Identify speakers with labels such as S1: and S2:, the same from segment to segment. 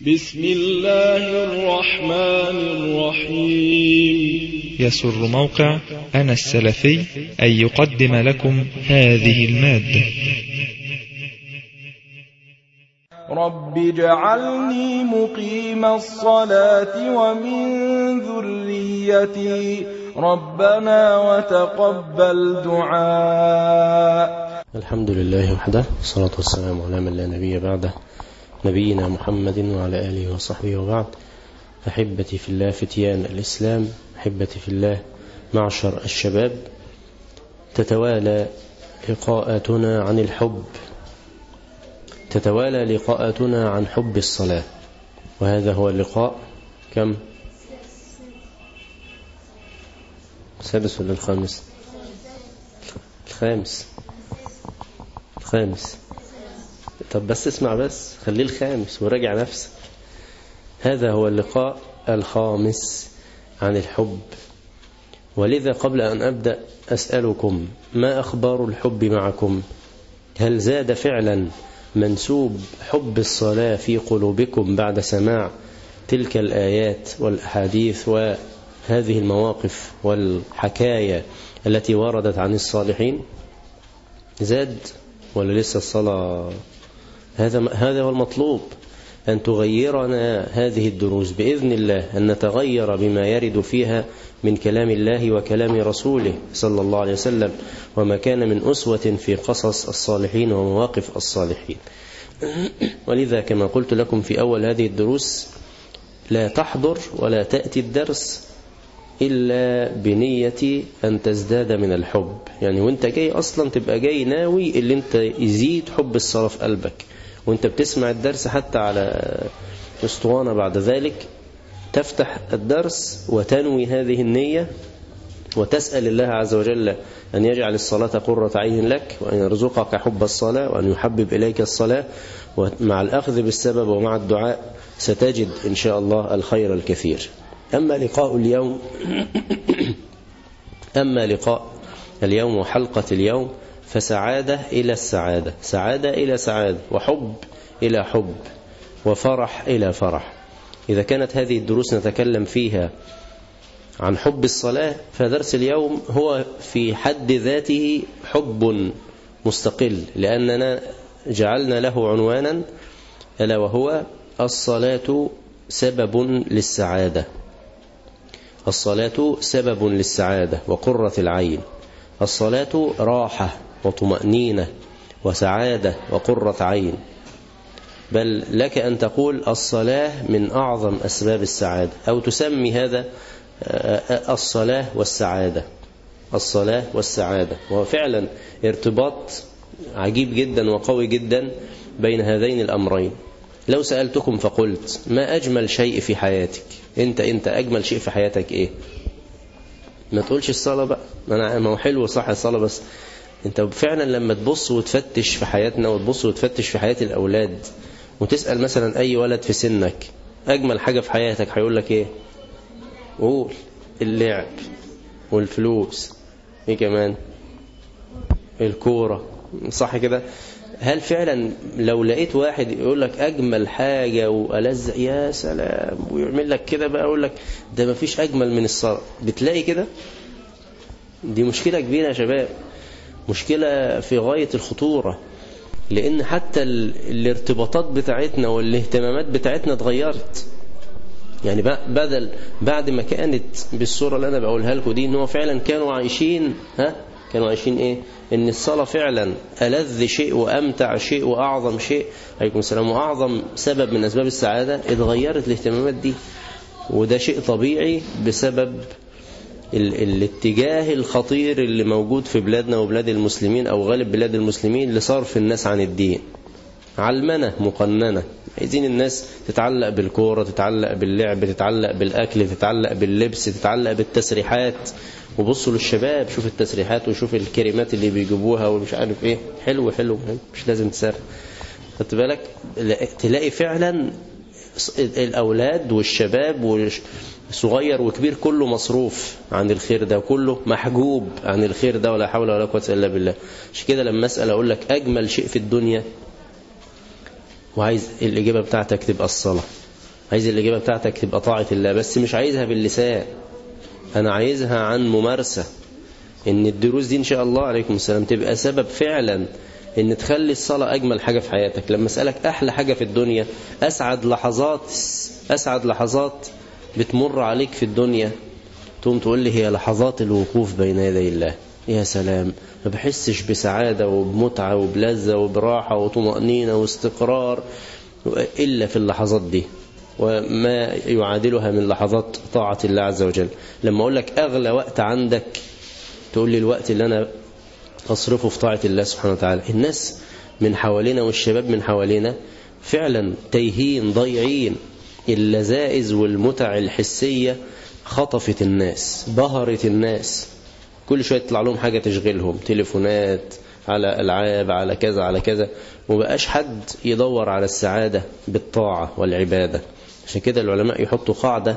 S1: بسم الله الرحمن الرحيم
S2: يسر موقع أنا السلفي أن يقدم لكم هذه المادة
S1: رب اجعلني مقيم الصلاة ومن ذريتي ربنا وتقبل دعاء
S3: الحمد لله وحده والصلاة والسلام على من لا نبي بعده نبينا محمد وعلى آله وصحبه وبعد أحبتي في الله فتيان الإسلام أحبتي في الله معشر الشباب تتوالى لقاءاتنا عن الحب تتوالى لقاءاتنا عن حب الصلاة وهذا هو اللقاء كم السادس ولا الخامس الخامس الخامس طب بس اسمع بس خليه الخامس وراجع نفسك هذا هو اللقاء الخامس عن الحب ولذا قبل أن أبدأ أسألكم ما أخبار الحب معكم هل زاد فعلا منسوب حب الصلاة في قلوبكم بعد سماع تلك الآيات والأحاديث وهذه المواقف والحكاية التي وردت عن الصالحين زاد ولا لسه الصلاة هذا هذا هو المطلوب أن تغيرنا هذه الدروس بإذن الله أن نتغير بما يرد فيها من كلام الله وكلام رسوله صلى الله عليه وسلم وما كان من أسوة في قصص الصالحين ومواقف الصالحين ولذا كما قلت لكم في أول هذه الدروس لا تحضر ولا تأتي الدرس إلا بنية أن تزداد من الحب يعني وانت جاي أصلا تبقى جاي ناوي اللي انت يزيد حب الصلاة في قلبك وانت بتسمع الدرس حتى على اسطوانة بعد ذلك تفتح الدرس وتنوي هذه النية وتسأل الله عز وجل أن يجعل الصلاة قرة عين لك وأن يرزقك حب الصلاة وأن يحبب إليك الصلاة ومع الأخذ بالسبب ومع الدعاء ستجد إن شاء الله الخير الكثير أما لقاء اليوم أما لقاء اليوم وحلقة اليوم فسعادة إلى السعادة سعادة إلى سعادة وحب إلى حب وفرح إلى فرح إذا كانت هذه الدروس نتكلم فيها عن حب الصلاة فدرس اليوم هو في حد ذاته حب مستقل لأننا جعلنا له عنوانا ألا وهو الصلاة سبب للسعادة الصلاة سبب للسعادة وقرة العين الصلاة راحة وطمأنينة وسعادة وقرة عين بل لك أن تقول الصلاة من أعظم أسباب السعادة أو تسمي هذا الصلاة والسعادة الصلاة والسعادة وهو فعلا ارتباط عجيب جدا وقوي جدا بين هذين الأمرين لو سألتكم فقلت ما أجمل شيء في حياتك أنت أنت أجمل شيء في حياتك إيه ما تقولش الصلاة بقى أنا ما هو حلو صح الصلاة بس أنت فعلا لما تبص وتفتش في حياتنا وتبص وتفتش في حياة الأولاد وتسأل مثلا أي ولد في سنك أجمل حاجة في حياتك هيقول لك إيه قول اللعب والفلوس إيه كمان الكورة صح كده هل فعلا لو لقيت واحد يقول لك أجمل حاجة وألذ يا سلام ويعمل لك كده بقى أقول لك ده ما فيش أجمل من الصلاة بتلاقي كده دي مشكلة كبيرة يا شباب مشكلة في غاية الخطورة لأن حتى الارتباطات بتاعتنا والاهتمامات بتاعتنا اتغيرت يعني بدل بعد ما كانت بالصورة اللي أنا بقولها لكم دي إن هو فعلا كانوا عايشين ها كانوا عايشين إيه إن الصلاة فعلا ألذ شيء وأمتع شيء وأعظم شيء عليكم السلام وأعظم سبب من أسباب السعادة اتغيرت الاهتمامات دي وده شيء طبيعي بسبب ال الاتجاه الخطير اللي موجود في بلادنا وبلاد المسلمين أو غالب بلاد المسلمين لصرف الناس عن الدين علمنة مقننة عايزين الناس تتعلق بالكورة تتعلق باللعب تتعلق بالأكل تتعلق باللبس تتعلق بالتسريحات وبصوا للشباب شوف التسريحات وشوف الكريمات اللي بيجيبوها ومش عارف ايه حلو حلو مش لازم تسرح خدت بالك تلاقي فعلا الأولاد والشباب صغير وكبير كله مصروف عن الخير ده كله محجوب عن الخير ده ولا حول ولا قوة إلا بالله مش كده لما أسأل أقول لك أجمل شيء في الدنيا وعايز الإجابة بتاعتك تبقى الصلاة عايز الإجابة بتاعتك تبقى طاعة الله بس مش عايزها باللسان أنا عايزها عن ممارسة إن الدروس دي إن شاء الله عليكم السلام تبقى سبب فعلا إن تخلي الصلاة أجمل حاجة في حياتك لما أسألك أحلى حاجة في الدنيا أسعد لحظات أسعد لحظات بتمر عليك في الدنيا تقوم تقول لي هي لحظات الوقوف بين يدي الله يا سلام ما بحسش بسعادة وبمتعة وبلذة وبراحة وطمأنينة واستقرار إلا في اللحظات دي وما يعادلها من لحظات طاعة الله عز وجل لما أقول لك أغلى وقت عندك تقول لي الوقت اللي أنا أصرفه في طاعة الله سبحانه وتعالى الناس من حوالينا والشباب من حوالينا فعلا تايهين ضيعين اللذائذ والمتع الحسية خطفت الناس بهرت الناس كل شوية يطلع لهم حاجة تشغلهم تليفونات على ألعاب على كذا على كذا ومبقاش حد يدور على السعادة بالطاعة والعبادة عشان كده العلماء يحطوا قاعدة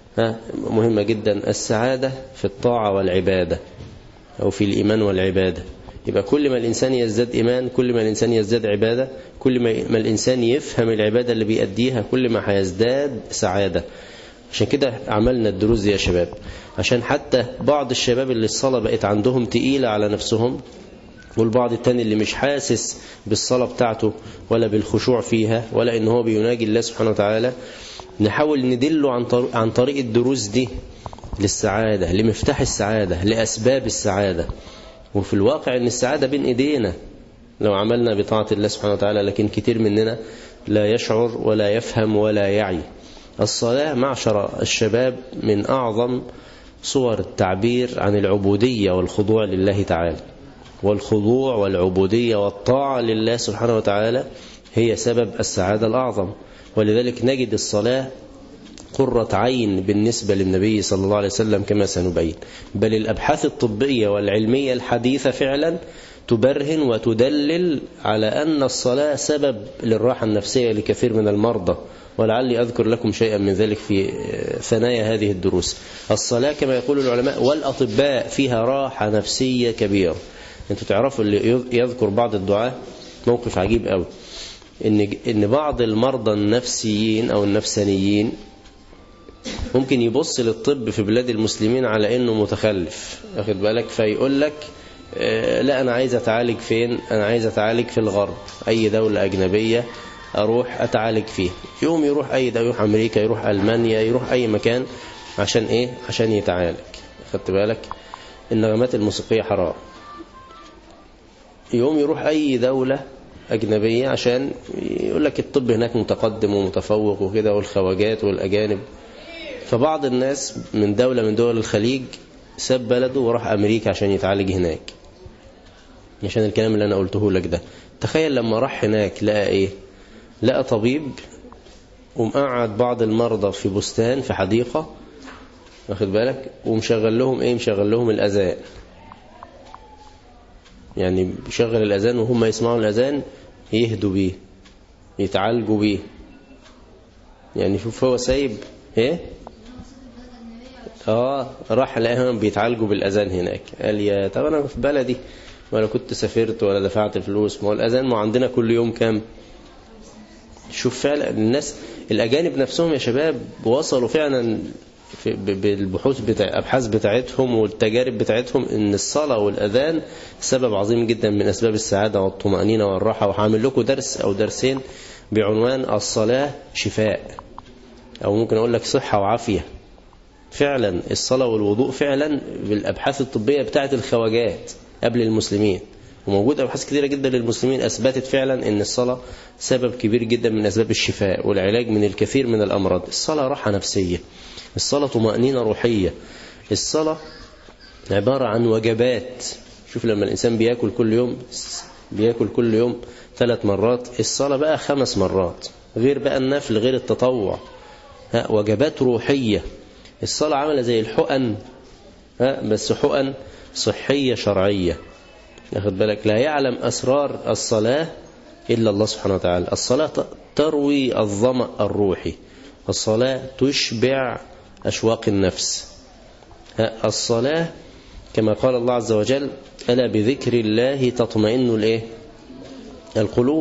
S3: مهمة جدا السعادة في الطاعة والعبادة أو في الإيمان والعبادة يبقى كل ما الإنسان يزداد إيمان كل ما الإنسان يزداد عبادة كل ما الإنسان يفهم العبادة اللي بيأديها كل ما هيزداد سعادة عشان كده عملنا الدروس دي يا شباب عشان حتى بعض الشباب اللي الصلاة بقت عندهم تقيلة على نفسهم والبعض التاني اللي مش حاسس بالصلاة بتاعته ولا بالخشوع فيها ولا ان هو بيناجي الله سبحانه وتعالى نحاول ندله عن طريق, عن طريق الدروس دي للسعادة لمفتاح السعادة لأسباب السعادة وفي الواقع ان السعادة بين ايدينا لو عملنا بطاعة الله سبحانه وتعالى لكن كتير مننا لا يشعر ولا يفهم ولا يعي الصلاة معشر الشباب من أعظم صور التعبير عن العبودية والخضوع لله تعالى والخضوع والعبودية والطاعة لله سبحانه وتعالى هي سبب السعادة الأعظم ولذلك نجد الصلاة قرة عين بالنسبة للنبي صلى الله عليه وسلم كما سنبين بل الأبحاث الطبية والعلمية الحديثة فعلا تبرهن وتدلل على أن الصلاة سبب للراحة النفسية لكثير من المرضى ولعلي أذكر لكم شيئا من ذلك في ثنايا هذه الدروس الصلاة كما يقول العلماء والأطباء فيها راحة نفسية كبيرة انتوا تعرفوا اللي يذكر بعض الدعاة موقف عجيب قوي ان ان بعض المرضى النفسيين او النفسانيين ممكن يبص للطب في بلاد المسلمين على انه متخلف واخد بالك فيقول لك اه لا انا عايز اتعالج فين انا عايز اتعالج في الغرب اي دولة اجنبية اروح اتعالج فيه يوم يروح اي دولة يروح امريكا يروح المانيا يروح اي مكان عشان ايه عشان يتعالج خدت بالك النغمات الموسيقية حرام يوم يروح أي دولة أجنبية عشان يقول لك الطب هناك متقدم ومتفوق وكده والخواجات والأجانب فبعض الناس من دولة من دول الخليج ساب بلده وراح أمريكا عشان يتعالج هناك عشان الكلام اللي أنا قلته لك ده تخيل لما راح هناك لقى إيه لقى طبيب ومقعد بعض المرضى في بستان في حديقة واخد بالك ومشغل لهم إيه مشغل لهم الأذان يعني بيشغل الأذان وهم يسمعوا الأذان يهدوا بيه يتعالجوا بيه يعني شوف هو سايب ايه اه راح لقاهم بيتعالجوا بالأذان هناك قال يا طب أنا في بلدي ولا كنت سافرت ولا دفعت فلوس ما هو الأذان ما عندنا كل يوم كام شوف فعلا الناس الأجانب نفسهم يا شباب وصلوا فعلا بالبحوث بتاع أبحاث بتاعتهم والتجارب بتاعتهم ان الصلاة والأذان سبب عظيم جدا من أسباب السعادة والطمأنينة والراحة وهعمل لكم درس أو درسين بعنوان الصلاة شفاء أو ممكن أقول لك صحة وعافية فعلا الصلاة والوضوء فعلا بالأبحاث الطبية بتاعت الخواجات قبل المسلمين وموجود أبحاث كثيرة جدا للمسلمين أثبتت فعلا أن الصلاة سبب كبير جدا من أسباب الشفاء والعلاج من الكثير من الأمراض الصلاة راحة نفسية الصلاة طمأنينة روحية الصلاة عبارة عن وجبات شوف لما الإنسان بياكل كل يوم بياكل كل يوم ثلاث مرات الصلاة بقى خمس مرات غير بقى النفل غير التطوع ها وجبات روحية الصلاة عاملة زي الحقن ها بس حقن صحية شرعية ياخد بالك لا يعلم أسرار الصلاة إلا الله سبحانه وتعالى الصلاة تروي الظمأ الروحي الصلاة تشبع أشواق النفس الصلاة كما قال الله عز وجل ألا بذكر الله تطمئن الإيه؟ القلوب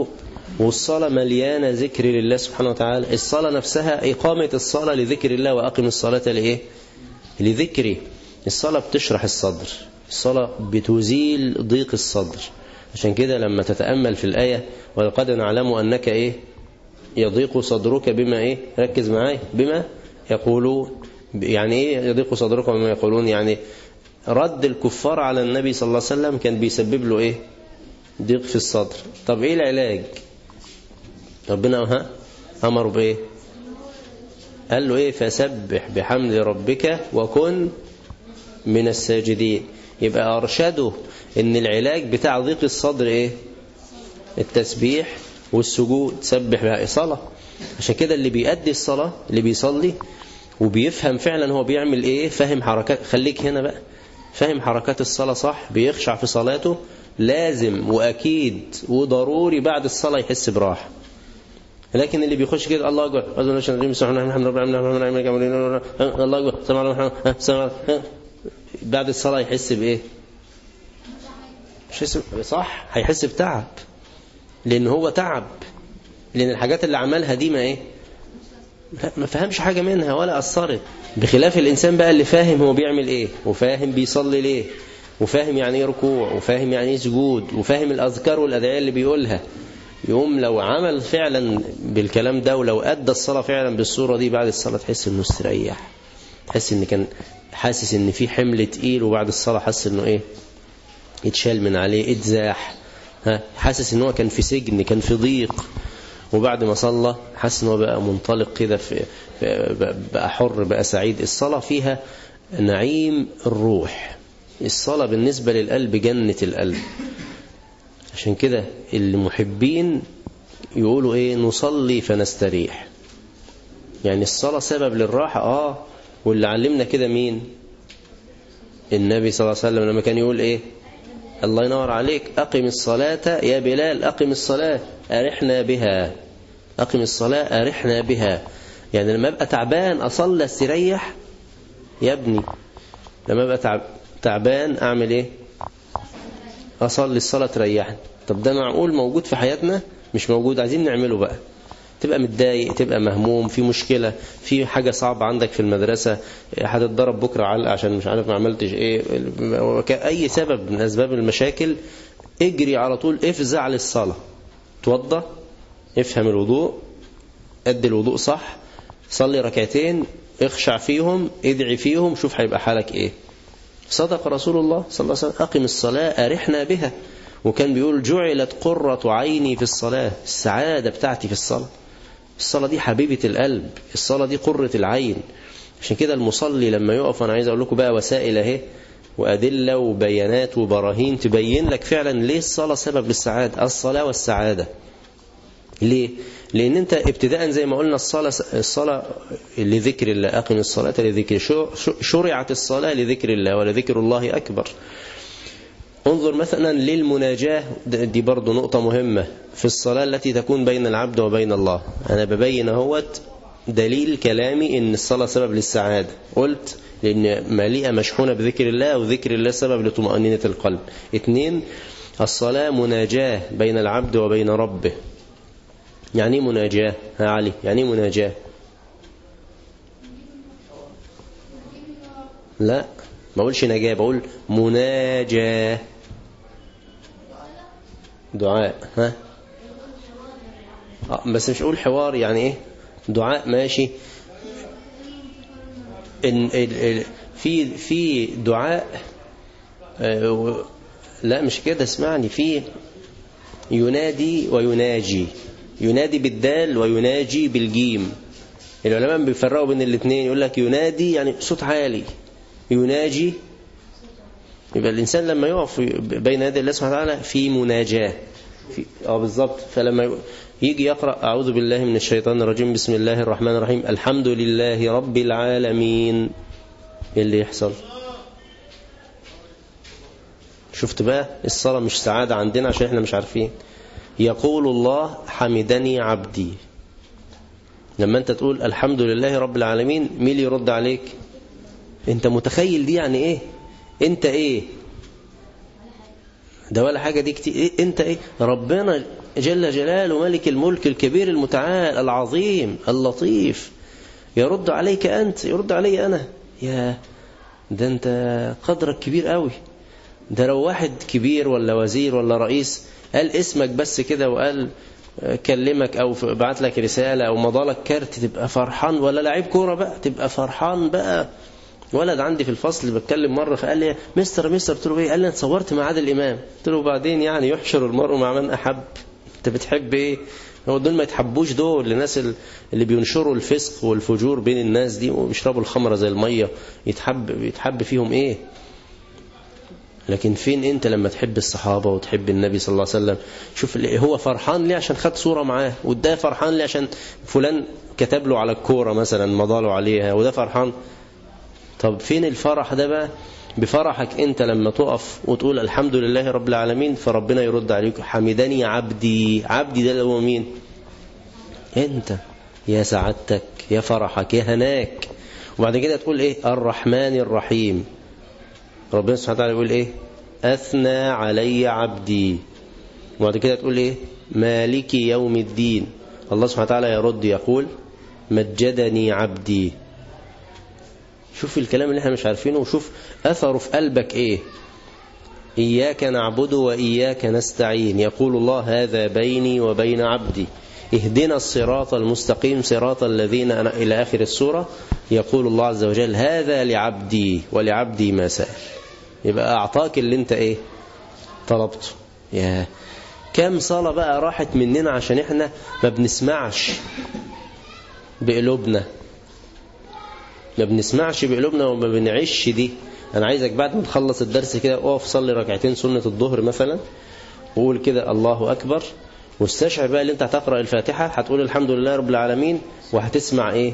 S3: والصلاة مليانة ذكر لله سبحانه وتعالى الصلاة نفسها إقامة الصلاة لذكر الله وأقم الصلاة لإيه لذكري الصلاة بتشرح الصدر الصلاة بتزيل ضيق الصدر عشان كده لما تتأمل في الآية ولقد نعلم أنك إيه يضيق صدرك بما إيه ركز معايا بما يقولون يعني إيه يضيق صدرك بما يقولون يعني رد الكفار على النبي صلى الله عليه وسلم كان بيسبب له إيه ضيق في الصدر طب إيه العلاج ربنا ها أمر بإيه قال له إيه فسبح بحمد ربك وكن من الساجدين يبقى أرشده إن العلاج بتاع ضيق الصدر إيه التسبيح والسجود سبح بها صلاة عشان كده اللي بيأدي الصلاة اللي بيصلي وبيفهم فعلا هو بيعمل إيه فاهم حركات خليك هنا بقى فاهم حركات الصلاة صح بيخشع في صلاته لازم وأكيد وضروري بعد الصلاة يحس براحة لكن اللي بيخش كده الله اكبر الله اكبر الله اكبر سمع بعد الصلاه يحس بايه مش يحس صح هيحس بتعب لان هو تعب لان الحاجات اللي عملها دي ما ايه لا ما فهمش حاجه منها ولا اثرت بخلاف الانسان بقى اللي فاهم هو بيعمل ايه وفاهم بيصلي ليه وفاهم يعني ايه ركوع وفاهم يعني ايه سجود وفاهم الاذكار والادعيه اللي بيقولها يقوم لو عمل فعلا بالكلام ده ولو أدى الصلاة فعلا بالصورة دي بعد الصلاة تحس انه استريح تحس ان كان حاسس ان في حمل تقيل وبعد الصلاة حس انه ايه اتشال من عليه اتزاح ها حاسس ان هو كان في سجن كان في ضيق وبعد ما صلى حاسس ان هو بقى منطلق كده في بقى حر بقى سعيد الصلاة فيها نعيم الروح الصلاة بالنسبة للقلب جنة القلب عشان كده المحبين يقولوا ايه نصلي فنستريح يعني الصلاة سبب للراحة اه واللي علمنا كده مين النبي صلى الله عليه وسلم لما كان يقول ايه الله ينور عليك أقم الصلاة يا بلال أقم الصلاة أرحنا بها أقم الصلاة أرحنا بها يعني لما أبقى تعبان أصلي استريح يا ابني لما أبقى تعب تعبان أعمل إيه أصلي الصلاة تريحني طب ده معقول موجود في حياتنا مش موجود عايزين نعمله بقى تبقى متضايق تبقى مهموم في مشكلة في حاجة صعبة عندك في المدرسة هتتضرب بكرة علقة عشان مش عارف ما عملتش ايه أي سبب من أسباب المشاكل اجري على طول افزع للصلاة توضى افهم الوضوء ادي الوضوء صح صلي ركعتين اخشع فيهم ادعي فيهم شوف هيبقى حالك ايه صدق رسول الله صلى الله عليه وسلم أقم الصلاة أرحنا بها وكان بيقول جعلت قرة عيني في الصلاة السعادة بتاعتي في الصلاة الصلاة دي حبيبة القلب الصلاة دي قرة العين عشان كده المصلي لما يقف أنا عايز أقول لكم بقى وسائل اهي وأدلة وبيانات وبراهين تبين لك فعلا ليه الصلاة سبب للسعادة الصلاة والسعادة ليه؟ لأن أنت ابتداء زي ما قلنا الصلاة الصلاة لذكر الله أقم الصلاة لذكر شرعت الصلاة لذكر الله ولذكر الله أكبر انظر مثلا للمناجاة دي برضو نقطة مهمة في الصلاة التي تكون بين العبد وبين الله أنا ببين اهوت دليل كلامي إن الصلاة سبب للسعادة قلت لأن مليئة مشحونة بذكر الله وذكر الله سبب لطمأنينة القلب اثنين الصلاة مناجاة بين العبد وبين ربه يعني مناجاة ها علي يعني مناجاة لا ما اقولش نجاة بقول مناجاة دعاء ها آه بس مش اقول حوار يعني ايه دعاء ماشي إن في في دعاء لا مش كده اسمعني في ينادي ويناجي ينادي بالدال ويناجي بالجيم العلماء بيفرقوا بين الاثنين يقول لك ينادي يعني صوت عالي يناجي يبقى الإنسان لما يقف بين يدي الله سبحانه وتعالى في مناجاة في اه بالظبط فلما يجي يقرأ أعوذ بالله من الشيطان الرجيم بسم الله الرحمن الرحيم الحمد لله رب العالمين ايه اللي يحصل شفت بقى الصلاة مش سعادة عندنا عشان احنا مش عارفين يقول الله حمدني عبدي لما انت تقول الحمد لله رب العالمين مين اللي يرد عليك انت متخيل دي يعني ايه انت ايه ده ولا حاجة دي كتير إيه؟ انت ايه ربنا جل جلاله ملك الملك الكبير المتعال العظيم اللطيف يرد عليك أنت يرد علي أنا يا ده أنت قدرك كبير قوي ده لو واحد كبير ولا وزير ولا رئيس قال اسمك بس كده وقال كلمك او بعت لك رسالة او مضالك كارت تبقى فرحان ولا لعيب كورة بقى تبقى فرحان بقى ولد عندي في الفصل بتكلم مرة فقال لي مستر مستر قلت له ايه قال لي انا صورت مع عادل امام قلت له بعدين يعني يحشر المرء مع من احب انت بتحب ايه هو دول ما يتحبوش دول الناس اللي بينشروا الفسق والفجور بين الناس دي وبيشربوا الخمرة زي المية يتحب يتحب فيهم ايه لكن فين انت لما تحب الصحابة وتحب النبي صلى الله عليه وسلم شوف هو فرحان ليه عشان خد صورة معاه وده فرحان ليه عشان فلان كتب له على الكورة مثلا مضاله عليها وده فرحان طب فين الفرح ده بقى بفرحك انت لما تقف وتقول الحمد لله رب العالمين فربنا يرد عليك حمدني عبدي عبدي ده اللي هو مين انت يا سعادتك يا فرحك يا هناك وبعد كده تقول ايه الرحمن الرحيم ربنا سبحانه وتعالى يقول ايه اثنى علي عبدي وبعد كده تقول ايه مالك يوم الدين الله سبحانه وتعالى يرد يقول مجدني عبدي شوف الكلام اللي احنا مش عارفينه وشوف أثره في قلبك إيه إياك نعبد وإياك نستعين يقول الله هذا بيني وبين عبدي اهدنا الصراط المستقيم صراط الذين أنا إلى آخر السورة يقول الله عز وجل هذا لعبدي ولعبدي ما سأل يبقى أعطاك اللي انت إيه طلبته يا كم صلاة بقى راحت مننا عشان احنا ما بنسمعش بقلوبنا ما بنسمعش بقلوبنا وما بنعيش دي انا عايزك بعد ما تخلص الدرس كده اقف صلي ركعتين سنة الظهر مثلا وقول كده الله اكبر واستشعر بقى اللي انت هتقرأ الفاتحة هتقول الحمد لله رب العالمين وهتسمع ايه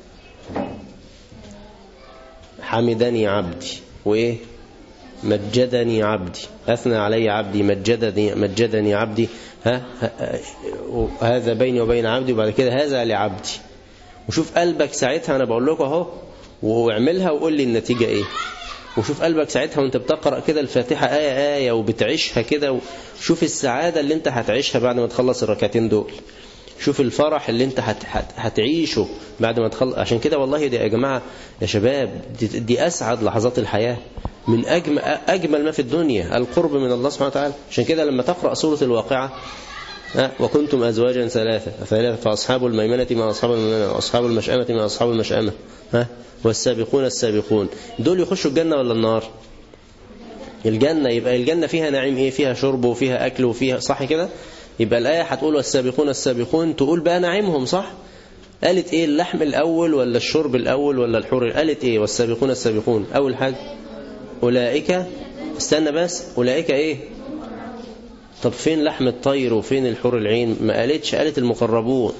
S3: حمدني عبدي وايه مجدني عبدي أثنى علي عبدي مجدني, مجدني عبدي ها هذا بيني وبين عبدي وبعد كده هذا لعبدي وشوف قلبك ساعتها أنا بقول لكم اهو واعملها وقول لي النتيجة ايه وشوف قلبك ساعتها وانت بتقرأ كده الفاتحة آية آية وبتعيشها كده وشوف السعادة اللي انت هتعيشها بعد ما تخلص الركعتين دول شوف الفرح اللي انت هت هت هتعيشه بعد ما تخلص عشان كده والله دي يا جماعة يا شباب دي, دي أسعد لحظات الحياة من أجمل, أجمل ما في الدنيا القرب من الله سبحانه وتعالى عشان كده لما تقرأ سورة الواقعة وكنتم أزواجا ثلاثة ثلاثة فأصحاب الميمنة ما أصحاب الميمنة وأصحاب المشأمة ما أصحاب المشأمة ها والسابقون السابقون دول يخشوا الجنة ولا النار الجنة يبقى الجنة فيها نعيم ايه فيها شرب وفيها أكل وفيها صح كده يبقى الآية هتقول والسابقون السابقون تقول بقى نعيمهم صح قالت ايه اللحم الأول ولا الشرب الأول ولا الحور قالت ايه والسابقون السابقون أول حاجة أولئك استنى بس أولئك ايه طب فين لحم الطير وفين الحور العين ما قالتش قالت المقربون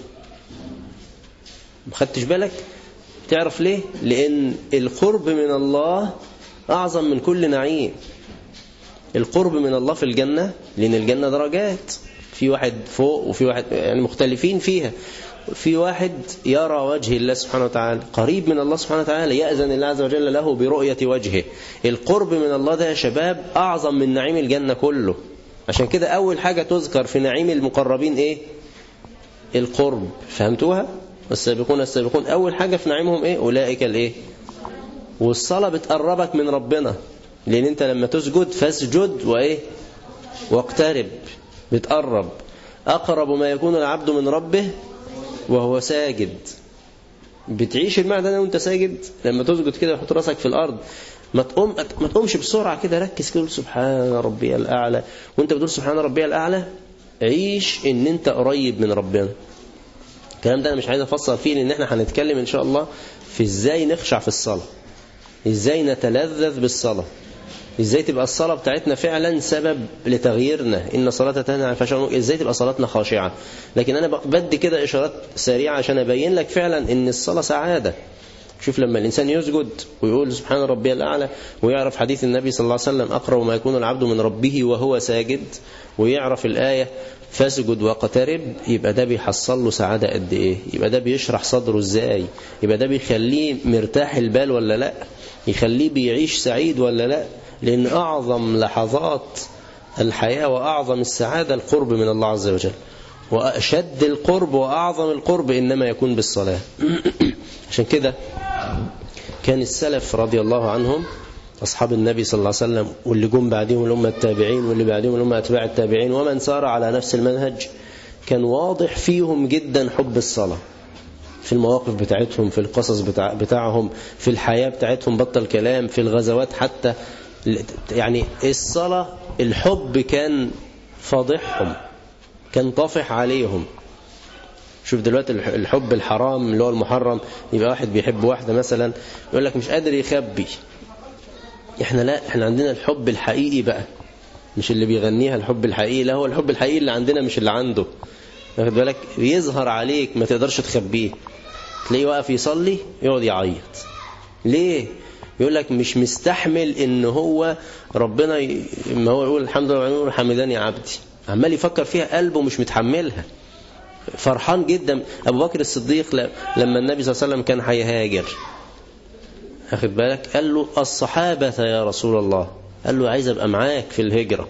S3: ما خدتش بالك تعرف ليه لأن القرب من الله أعظم من كل نعيم القرب من الله في الجنة لأن الجنة درجات في واحد فوق وفي واحد يعني مختلفين فيها في واحد يرى وجه الله سبحانه وتعالى قريب من الله سبحانه وتعالى يأذن الله عز وجل له برؤية وجهه القرب من الله ده يا شباب أعظم من نعيم الجنة كله عشان كده أول حاجة تذكر في نعيم المقربين إيه القرب فهمتوها والسابقون السابقون أول حاجة في نعيمهم إيه أولئك الإيه والصلاة بتقربك من ربنا لأن أنت لما تسجد فاسجد وإيه واقترب بتقرب أقرب ما يكون العبد من ربه وهو ساجد بتعيش المعنى ده وانت ساجد لما تسجد كده وحط راسك في الأرض ما تقوم ما تقومش بسرعة كده ركز كده سبحان ربي الأعلى وانت بتقول سبحان ربي الأعلى عيش ان انت قريب من ربنا الكلام ده انا مش عايز افصل فيه لان احنا هنتكلم ان شاء الله في ازاي نخشع في الصلاة ازاي نتلذذ بالصلاة ازاي تبقى الصلاة بتاعتنا فعلا سبب لتغييرنا ان صلاة تنهى عن الفحشاء ازاي تبقى صلاتنا خاشعة لكن انا بدي كده اشارات سريعة عشان ابين لك فعلا ان الصلاة سعادة شوف لما الإنسان يسجد ويقول سبحان ربي الأعلى ويعرف حديث النبي صلى الله عليه وسلم أقرب ما يكون العبد من ربه وهو ساجد ويعرف الآية فاسجد واقترب يبقى ده بيحصل له سعادة قد إيه يبقى ده بيشرح صدره إزاي يبقى ده بيخليه مرتاح البال ولا لا يخليه بيعيش سعيد ولا لا لأن أعظم لحظات الحياة وأعظم السعادة القرب من الله عز وجل وأشد القرب وأعظم القرب إنما يكون بالصلاة عشان كده كان السلف رضي الله عنهم أصحاب النبي صلى الله عليه وسلم واللي جم بعدهم الأمة التابعين واللي بعدهم الأمة أتباع التابعين ومن سار على نفس المنهج كان واضح فيهم جدا حب الصلاة في المواقف بتاعتهم في القصص بتاع بتاعهم في الحياة بتاعتهم بطل كلام في الغزوات حتى يعني الصلاة الحب كان فاضحهم كان طافح عليهم شوف دلوقتي الحب الحرام اللي هو المحرم يبقى واحد بيحب واحدة مثلا يقول لك مش قادر يخبي احنا لا احنا عندنا الحب الحقيقي بقى مش اللي بيغنيها الحب الحقيقي لا هو الحب الحقيقي اللي عندنا مش اللي عنده واخد بالك بيظهر عليك ما تقدرش تخبيه تلاقيه واقف يصلي يقعد يعيط ليه يقول لك مش مستحمل ان هو ربنا ي... ما هو يقول الحمد لله يقول حمدان يا عبدي عمال يفكر فيها قلبه مش متحملها فرحان جدا ابو بكر الصديق لما النبي صلى الله عليه وسلم كان هيهاجر اخد بالك قال له الصحابة يا رسول الله قال له عايز ابقى معاك في الهجرة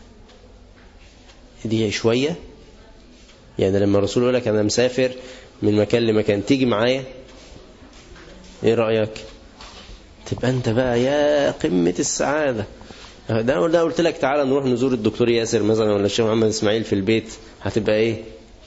S3: دي شوية يعني لما الرسول يقول لك انا مسافر من مكان لمكان تيجي معايا ايه رأيك تبقى انت بقى يا قمة السعادة ده ده قلت لك تعالى نروح نزور الدكتور ياسر مثلا ولا الشيخ محمد اسماعيل في البيت هتبقى ايه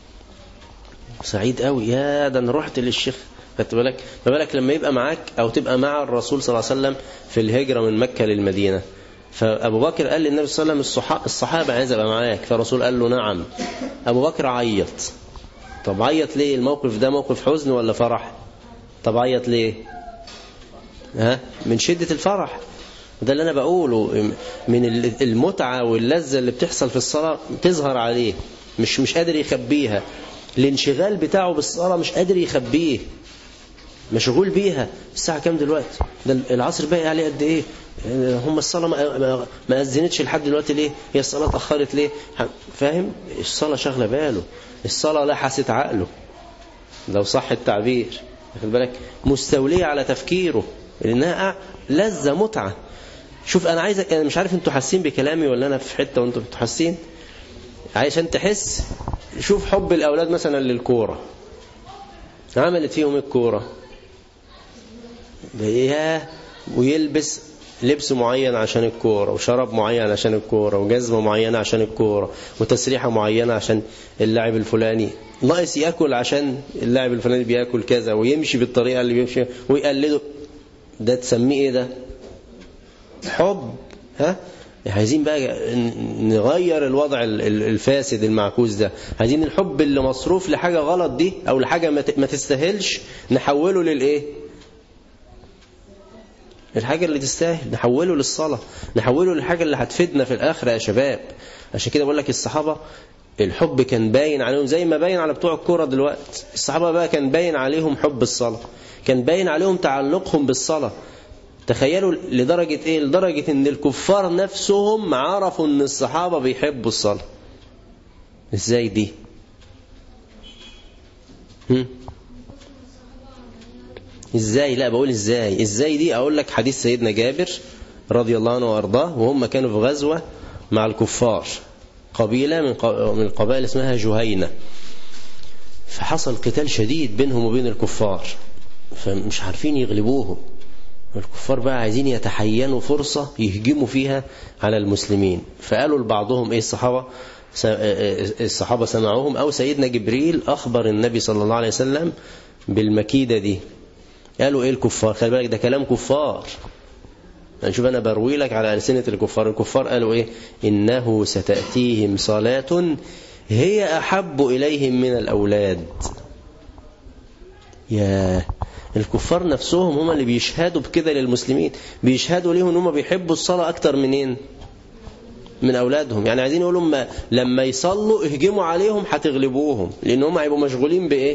S3: سعيد قوي يا ده انا رحت للشيخ خدت بالك ما بالك لما يبقى معاك او تبقى مع الرسول صلى الله عليه وسلم في الهجرة من مكة للمدينة فابو بكر قال للنبي صلى الله عليه وسلم الصحابة عايز ابقى معاك فالرسول قال له نعم ابو بكر عيط طب عيط ليه الموقف ده موقف حزن ولا فرح طب عيط ليه ها من شدة الفرح ده اللي انا بقوله من المتعة واللذة اللي بتحصل في الصلاة تظهر عليه مش مش قادر يخبيها الانشغال بتاعه بالصلاة مش قادر يخبيه مشغول بيها الساعة كام دلوقتي ده العصر باقي عليه قد ايه هم الصلاة ما, ما أذنتش لحد دلوقتي ليه هي الصلاة اتأخرت ليه فاهم الصلاة شغلة باله الصلاة لحست عقله لو صح التعبير واخد بالك مستولية على تفكيره لأنها لذة متعة شوف أنا عايزك أنا مش عارف أنتوا حاسين بكلامي ولا أنا في حتة وأنتوا حاسين عشان تحس شوف حب الأولاد مثلا للكورة عملت فيهم الكورة ياه ويلبس لبس معين عشان الكورة وشرب معين عشان الكورة وجزمة معينة عشان الكورة وتسريحة معينة عشان اللاعب الفلاني ناقص يأكل عشان اللاعب الفلاني بيأكل كذا ويمشي بالطريقة اللي بيمشي ويقلده ده تسميه ايه ده حب ها عايزين بقى نغير الوضع الفاسد المعكوس ده عايزين الحب اللي مصروف لحاجة غلط دي او لحاجة ما تستاهلش نحوله للايه الحاجة اللي تستاهل نحوله للصلاة نحوله للحاجة اللي هتفيدنا في الآخرة يا شباب عشان كده بقول لك الصحابة الحب كان باين عليهم زي ما باين على بتوع الكورة دلوقتي الصحابة بقى كان باين عليهم حب الصلاة كان باين عليهم تعلقهم بالصلاة تخيلوا لدرجة ايه لدرجة ان الكفار نفسهم عرفوا ان الصحابة بيحبوا الصلاة ازاي دي هم؟ ازاي لا بقول ازاي ازاي دي اقول لك حديث سيدنا جابر رضي الله عنه وارضاه وهم كانوا في غزوة مع الكفار قبيلة من من القبائل اسمها جهينة فحصل قتال شديد بينهم وبين الكفار فمش عارفين يغلبوهم الكفار بقى عايزين يتحينوا فرصة يهجموا فيها على المسلمين فقالوا لبعضهم ايه الصحابة الصحابة سمعوهم او سيدنا جبريل اخبر النبي صلى الله عليه وسلم بالمكيدة دي قالوا ايه الكفار خلي بالك ده كلام كفار نشوف انا بروي لك على ألسنة الكفار الكفار قالوا ايه انه ستأتيهم صلاة هي احب اليهم من الاولاد يا الكفار نفسهم هم اللي بيشهدوا بكده للمسلمين بيشهدوا ليهم ان هم بيحبوا الصلاة اكتر منين من اولادهم يعني عايزين يقولوا لما لما يصلوا اهجموا عليهم هتغلبوهم لان هم هيبقوا مشغولين بايه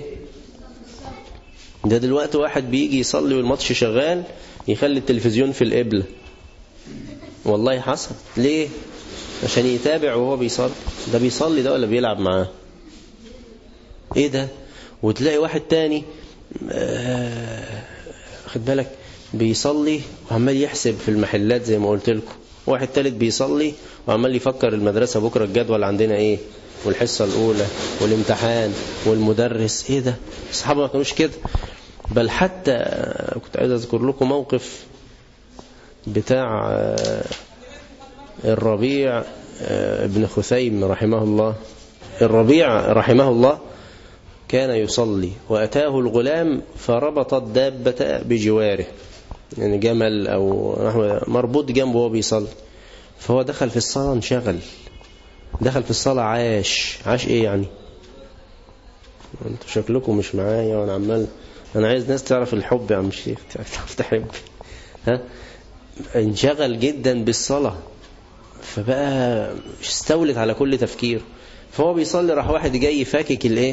S3: ده دلوقتي واحد بيجي يصلي والماتش شغال يخلي التلفزيون في القبلة والله حصل ليه عشان يتابع وهو بيصلي ده بيصلي ده ولا بيلعب معاه ايه ده وتلاقي واحد تاني آه خد بالك بيصلي وعمال يحسب في المحلات زي ما قلت لكم واحد تالت بيصلي وعمال يفكر المدرسة بكرة الجدول عندنا ايه والحصة الأولى والامتحان والمدرس إيه ده الصحابة ما كانوش كده بل حتى كنت عايز أذكر لكم موقف بتاع الربيع ابن خثيم رحمه الله الربيع رحمه الله كان يصلي وأتاه الغلام فربط الدابة بجواره يعني جمل أو مربوط جنبه وهو بيصلي فهو دخل في الصلاة انشغل دخل في الصلاة عاش عاش ايه يعني انتوا شكلكم مش معايا وانا عمال انا عايز ناس تعرف الحب يا عم الشيخ تعرف تحب ها انشغل جدا بالصلاة فبقى استولت على كل تفكير فهو بيصلي راح واحد جاي فاكك الايه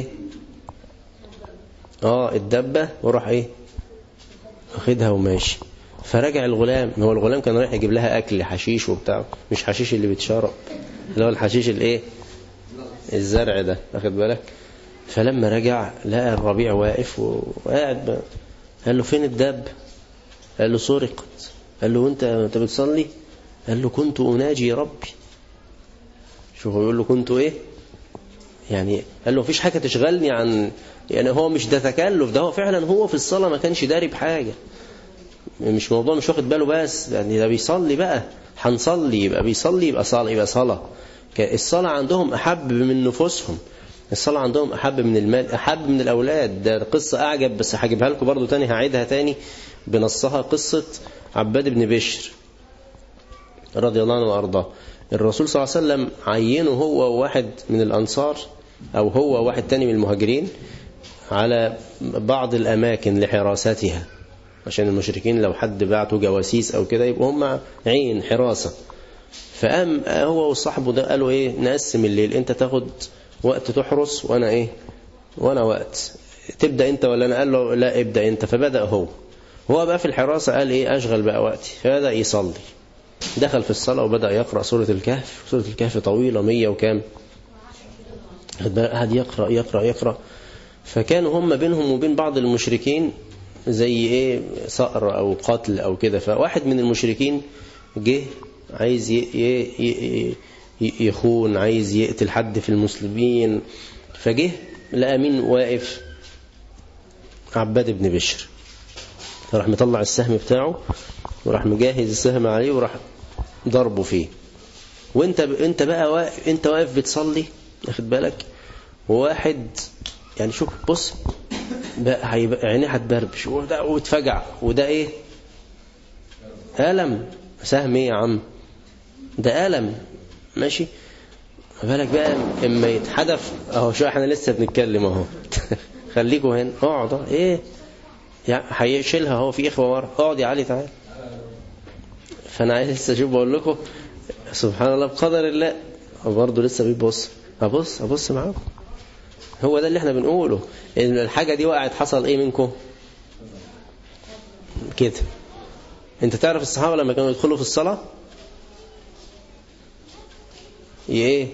S3: اه الدبة وراح ايه واخدها وماشي فرجع الغلام هو الغلام كان رايح يجيب لها اكل حشيش وبتاع مش حشيش اللي بيتشرب اللي هو الحشيش الايه الزرع ده واخد بالك فلما رجع لقى الربيع واقف وقاعد بقى. قال له فين الدب قال له سرقت قال له انت انت بتصلي قال له كنت اناجي ربي شوف هو يقول له كنت ايه يعني قال له مفيش حاجه تشغلني عن يعني هو مش ده تكلف ده هو فعلا هو في الصلاه ما كانش داري بحاجه مش موضوع مش واخد باله بس يعني ده بيصلي بقى هنصلي يبقى بيصلي يبقى صلاة يبقى صلاة الصلاة عندهم أحب من نفوسهم الصلاة عندهم أحب من المال أحب من الأولاد ده قصة أعجب بس هجيبها لكم برضو تاني هعيدها تاني بنصها قصة عباد بن بشر رضي الله عنه وأرضاه الرسول صلى الله عليه وسلم عينه هو واحد من الأنصار أو هو واحد تاني من المهاجرين على بعض الأماكن لحراستها عشان المشركين لو حد بعته جواسيس أو كده يبقوا هم عين حراسة فقام هو وصاحبه ده قالوا ايه نقسم الليل انت تاخد وقت تحرس وانا ايه وانا وقت تبدأ انت ولا انا قال له لا ابدأ انت فبدأ هو هو بقى في الحراسة قال ايه اشغل بقى وقتي فبدأ يصلي دخل في الصلاة وبدأ يقرأ سورة الكهف سورة الكهف طويلة مية وكام قعد يقرأ يقرأ يقرأ فكانوا هم بينهم وبين بعض المشركين زي ايه صقر او قتل او كده فواحد من المشركين جه عايز يخون عايز يقتل حد في المسلمين فجه لقى مين واقف عباد بن بشر فراح مطلع السهم بتاعه وراح مجهز السهم عليه وراح ضربه فيه وانت انت بقى واقف انت واقف بتصلي واخد بالك وواحد يعني شوف بص بقى هيبقى عينيه هتبربش وده واتفجع وده ايه ألم سهم ايه يا عم ده ألم ماشي بالك بقى اما يتحدف اهو شو احنا لسه بنتكلم اهو خليكوا هنا اقعد ايه يعني هيشيلها اهو في اخوه ورا اقعد يا علي تعال فانا عايز لسه اشوف بقول لكم سبحان الله بقدر الله برضه لسه بيبص ابص ابص معاكم هو ده اللي احنا بنقوله ان الحاجه دي وقعت حصل ايه منكم كده انت تعرف الصحابه لما كانوا يدخلوا في الصلاه ايه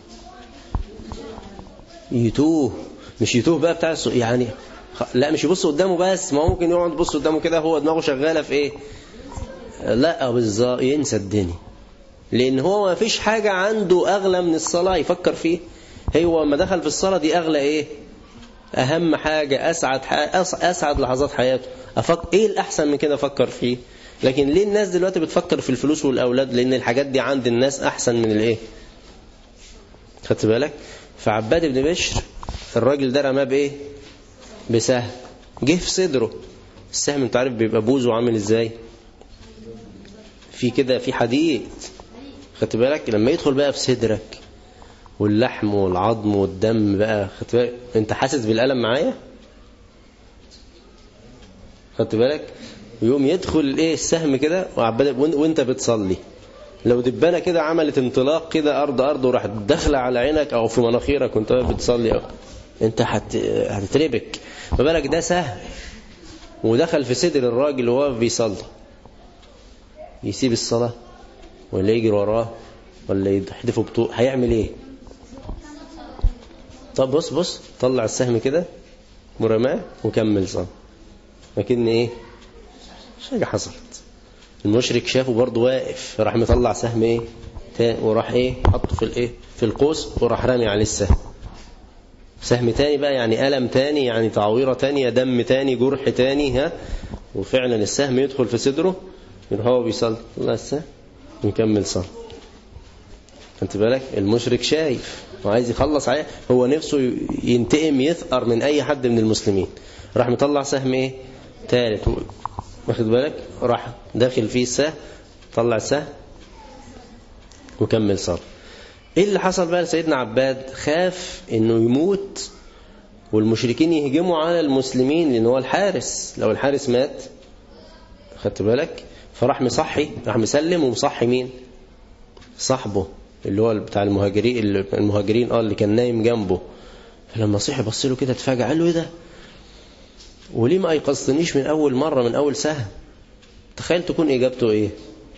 S3: يتوه مش يتوه بقى بتاع يعني لا مش يبص قدامه بس ما ممكن يقعد يبص قدامه كده هو دماغه شغاله في ايه لا بالظبط ينسى الدنيا لان هو ما فيش حاجه عنده اغلى من الصلاه يفكر فيه هو لما دخل في الصلاه دي اغلى ايه اهم حاجه اسعد اسعد لحظات حياته افكر ايه الاحسن من كده افكر فيه لكن ليه الناس دلوقتي بتفكر في الفلوس والاولاد لان الحاجات دي عند الناس احسن من الايه خدت بالك فعباد بن بشر الراجل ده رماه بايه بسهم جه في صدره السهم انت عارف بيبقى بوزه عامل ازاي في كده في حديد خدت بالك لما يدخل بقى في صدرك واللحم والعظم والدم بقى خدت بالك انت حاسس بالالم معايا خدت بالك ويقوم يدخل ايه السهم كده وعباد وانت بتصلي لو دبانه كده عملت انطلاق كده ارض ارض وراحت داخله على عينك او في مناخيرك وانت بتصلي أو انت هت... هتتربك ما بالك ده سهم ودخل في صدر الراجل وهو بيصلي يسيب الصلاه ولا يجري وراه ولا يحدفه بطوق هيعمل ايه طب بص بص طلع السهم كده ورماه وكمل صلاه لكن ايه مش حاجه حصلت المشرك شافه برضه واقف راح مطلع سهم ايه تاني وراح ايه حطه في الايه في القوس وراح رامي عليه السهم سهم تاني بقى يعني ألم تاني يعني تعويرة تانية دم تاني جرح تاني ها وفعلا السهم يدخل في صدره يروح هو بيصلي الله السهم ونكمل صلاة انت بالك المشرك شايف وعايز يخلص عليه هو نفسه ينتقم يثأر من أي حد من المسلمين راح مطلع سهم ايه تالت واخد بالك راح داخل فيه السهم طلع السهم وكمل صلاة ايه اللي حصل بقى لسيدنا عباد خاف انه يموت والمشركين يهجموا على المسلمين لان هو الحارس لو الحارس مات خدت بالك فراح مصحي راح مسلم ومصحي مين صاحبه اللي هو بتاع المهاجرين المهاجرين اه اللي كان نايم جنبه فلما صحي بص له كده اتفاجئ قال له ايه ده وليه ما ايقظتنيش من اول مره من اول سهم تخيل تكون اجابته ايه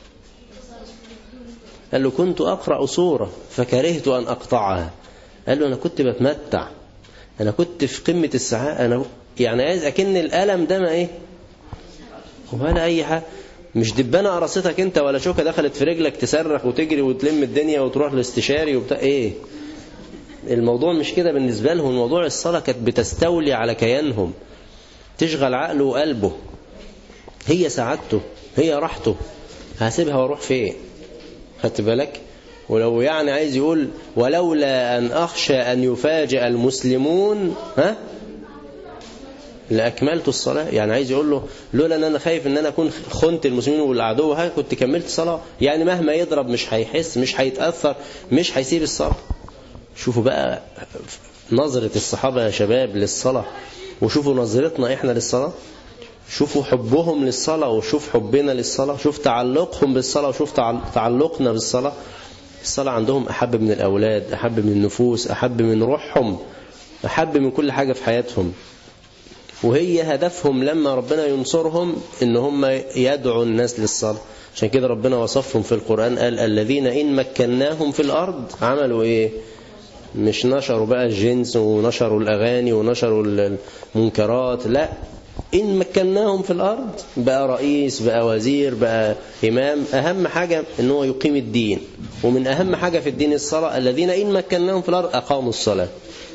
S3: قال له كنت أقرأ سورة فكرهت أن أقطعها قال له أنا كنت بتمتع أنا كنت في قمة السعادة أنا يعني عايز أكن الألم ده ما إيه ولا أي حاجة مش دبانة قرصتك أنت ولا شوكة دخلت في رجلك تصرخ وتجري وتلم الدنيا وتروح لاستشاري وبتاع إيه الموضوع مش كده بالنسبة لهم الموضوع الصلاة كانت بتستولي على كيانهم تشغل عقله وقلبه هي سعادته هي راحته هسيبها واروح فين خدت بالك ولو يعني عايز يقول ولولا أن أخشى أن يفاجئ المسلمون ها لأكملت الصلاة يعني عايز يقول له لولا أن أنا خايف أن أنا أكون خنت المسلمين والعدو ها كنت كملت الصلاة يعني مهما يضرب مش هيحس مش هيتأثر مش هيسيب الصلاة شوفوا بقى نظرة الصحابة يا شباب للصلاة وشوفوا نظرتنا إحنا للصلاة شوفوا حبهم للصلاة وشوف حبنا للصلاة شوف تعلقهم بالصلاة وشوف تعلقنا بالصلاة الصلاة عندهم أحب من الأولاد أحب من النفوس أحب من روحهم أحب من كل حاجة في حياتهم وهي هدفهم لما ربنا ينصرهم إن هم يدعوا الناس للصلاة عشان كده ربنا وصفهم في القرآن قال الذين إن مكناهم في الأرض عملوا إيه مش نشروا بقى الجنس ونشروا الأغاني ونشروا المنكرات لا إن مكناهم في الأرض بقى رئيس بقى وزير بقى إمام أهم حاجة إن هو يقيم الدين ومن أهم حاجة في الدين الصلاة الذين إن مكناهم في الأرض أقاموا الصلاة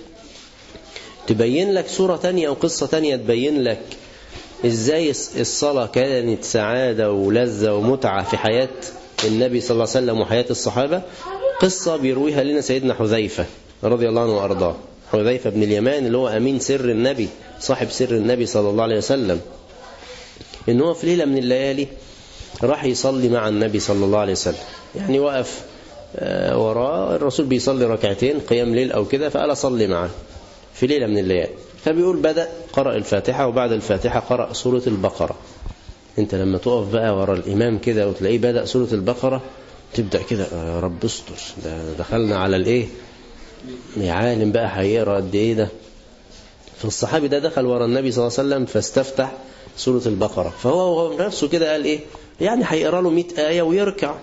S3: تبين لك صورة تانية أو قصة تانية تبين لك إزاي الصلاة كانت سعادة ولذة ومتعة في حياة النبي صلى الله عليه وسلم وحياة الصحابة قصة بيرويها لنا سيدنا حذيفة رضي الله عنه وأرضاه حذيفة بن اليمان اللي هو أمين سر النبي صاحب سر النبي صلى الله عليه وسلم إن هو في ليلة من الليالي راح يصلي مع النبي صلى الله عليه وسلم يعني وقف وراه الرسول بيصلي ركعتين قيام ليل أو كده فقال أصلي معه في ليلة من الليالي فبيقول بدأ قرأ الفاتحة وبعد الفاتحة قرأ سورة البقرة انت لما تقف بقى ورا الإمام كده وتلاقيه بدأ سورة البقرة تبدأ كده يا رب استر ده دخلنا على الايه يا عالم بقى هيقرا قد ايه ده فالصحابي ده دخل ورا النبي صلى الله عليه وسلم فاستفتح سورة البقرة فهو نفسه كده قال ايه يعني هيقرا له 100 آية ويركع